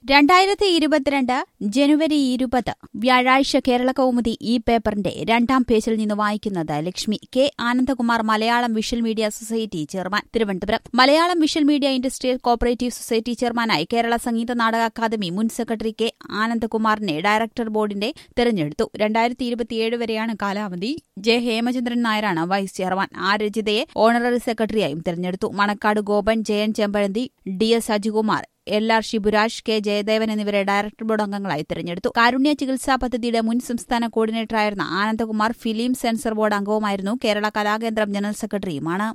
രണ്ടായിരത്തി ഇരുപത്തിരണ്ട് ജനുവരി ഇരുപത് വ്യാഴാഴ്ച കേരള കൗമുദി ഈ പേപ്പറിന്റെ രണ്ടാം പേജിൽ നിന്ന് വായിക്കുന്നത് Lakshmi K Anandakumar Malayalam visual media society chairman Thiruvananthapuram Malayalam visual media industrial cooperative society ചെയർമാനായി കേരള സംഗീത നാടക അക്കാദമി മുൻ സെക്രട്ടറി കെ ആനന്ദകുമാറിനെ ഡയറക്ടർ ബോർഡിന്റെ തെരഞ്ഞെടുത്തു രണ്ടായിരത്തി ഇരുപത്തിയേഴ് വരെയാണ് കാലാവധി ജെ ഹേമചന്ദ്രൻ നായരാണ് വൈസ് ചെയർമാൻ ആ രചിതയെ ഓണററി സെക്രട്ടറിയായും തെരഞ്ഞെടുത്തു Manacaud Gopan Jayan Chempazhanthy D S Ajikumar L R Shiburaj K Jayadevan എന്നിവരെ ഡയറക്ടർ ബോർഡ് അംഗങ്ങളായി തെരഞ്ഞെടുത്തു കാരുണ്യ ചികിത്സാ പദ്ധതിയുടെ മുൻ സംസ്ഥാന കോർഡിനേറ്ററായിരുന്ന ആനന്ദകുമാർ ഫിലിം സെൻസർ ബോർഡ് അംഗവുമായിരുന്നു കേരള കലാകേന്ദ്രം ജനറൽ സെക്രട്ടറിയുമാണ്